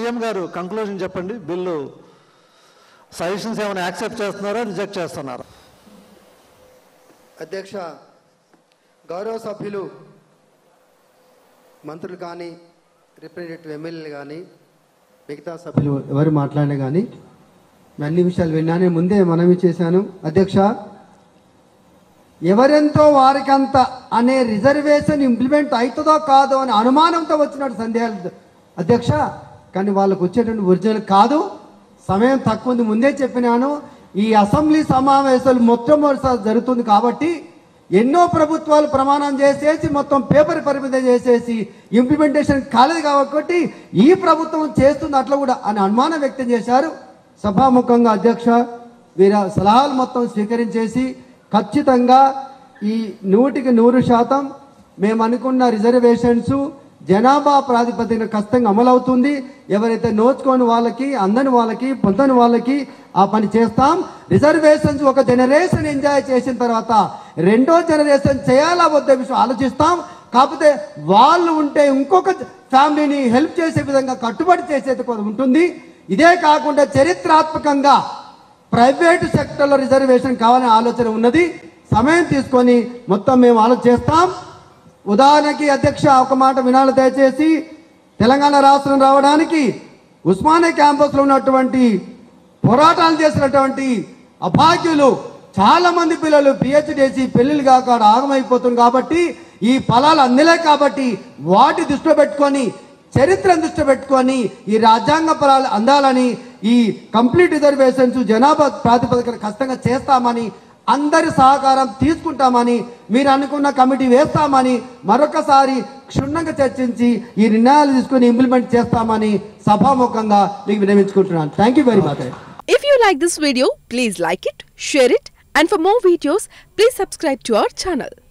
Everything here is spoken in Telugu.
సీఎం గారు కంక్లూజన్ చెప్పండి బిల్లు సజెషన్స్ ఏమైనా యాక్సెప్ట్ చేస్తున్నారా రిజెక్ట్ చేస్తున్నారా అధ్యక్ష గౌరవ సభ్యులు మంత్రులు కానీ రిప్రజెంటేటివ్ ఎమ్మెల్యేలు కానీ మిగతా సభ్యులు ఎవరు మాట్లాడినా కానీ నేను అన్ని విషయాలు విన్నానే ముందే మనవి చేశాను అధ్యక్ష ఎవరెంతో వారికంత అనే రిజర్వేషన్ ఇంప్లిమెంట్ అవుతుందో కాదో అని అనుమానంతో వచ్చినట్టు సందేహాలు అధ్యక్ష కానీ వాళ్ళకు వచ్చేటువంటి ఒరిజినల్ కాదు సమయం తక్కువ ఉంది ముందే చెప్పినాను ఈ అసెంబ్లీ సమావేశాలు మొట్టమొదటిసారి జరుగుతుంది కాబట్టి ఎన్నో ప్రభుత్వాలు ప్రమాణం చేసేసి మొత్తం పేపర్ పరిమితం చేసేసి ఇంప్లిమెంటేషన్ కాలేదు కాబట్టి ఈ ప్రభుత్వం చేస్తుంది అట్లా కూడా అని అనుమానం వ్యక్తం చేశారు సభాముఖంగా అధ్యక్ష వీర సలహాలు మొత్తం స్వీకరించేసి ఖచ్చితంగా ఈ నూటికి నూరు శాతం మేము అనుకున్న రిజర్వేషన్స్ జనాభా ప్రాతిపదికన ఖచ్చితంగా అమలవుతుంది ఎవరైతే నోచుకోని వాళ్ళకి అందని వాళ్ళకి పొందని వాళ్ళకి ఆ పని చేస్తాం రిజర్వేషన్స్ ఒక జనరేషన్ ఎంజాయ్ చేసిన తర్వాత రెండో జనరేషన్ చేయాలా వద్ద విషయం ఆలోచిస్తాం కాకపోతే వాళ్ళు ఉంటే ఇంకొక ఫ్యామిలీని హెల్ప్ చేసే విధంగా కట్టుబడి చేసేది కొంత ఉంటుంది ఇదే కాకుండా చరిత్రాత్మకంగా ప్రైవేటు సెక్టర్లో రిజర్వేషన్ కావాలనే ఆలోచన ఉన్నది సమయం తీసుకొని మొత్తం మేము ఆలోచన చేస్తాం ఉదాహరణకి అధ్యక్ష ఒక మాట వినాలి దయచేసి తెలంగాణ రాష్ట్రం రావడానికి ఉస్మానియా క్యాంపస్లో ఉన్నటువంటి పోరాటాలు చేసినటువంటి అభాగ్యులు చాలా మంది పిల్లలు పిహెచ్డి చేసి పెళ్లిళ్ళు కాక ఆడ ఆగమైపోతుంది కాబట్టి ఈ ఫలాలు అందలే కాబట్టి వాటి దృష్టిలో పెట్టుకొని చరిత్రను దృష్టిలో పెట్టుకొని ఈ రాజ్యాంగ ఫలాలు అందాలని ఈ కంప్లీట్ రిజర్వేషన్స్ జనాభా ప్రాతిపదికన ఖచ్చితంగా చేస్తామని అందరి సహకారం తీసుకుంటామని మీరు అనుకున్న కమిటీ వేస్తామని మరొకసారి క్షుణ్ణంగా చర్చించి ఈ నిర్ణయాలు తీసుకుని ఇంప్లిమెంట్ చేస్తామని సభాముఖంగా మీకు వినమించుకుంటున్నాను thank you very much If you like this video, please like it, share it, and for more videos, please subscribe to our channel.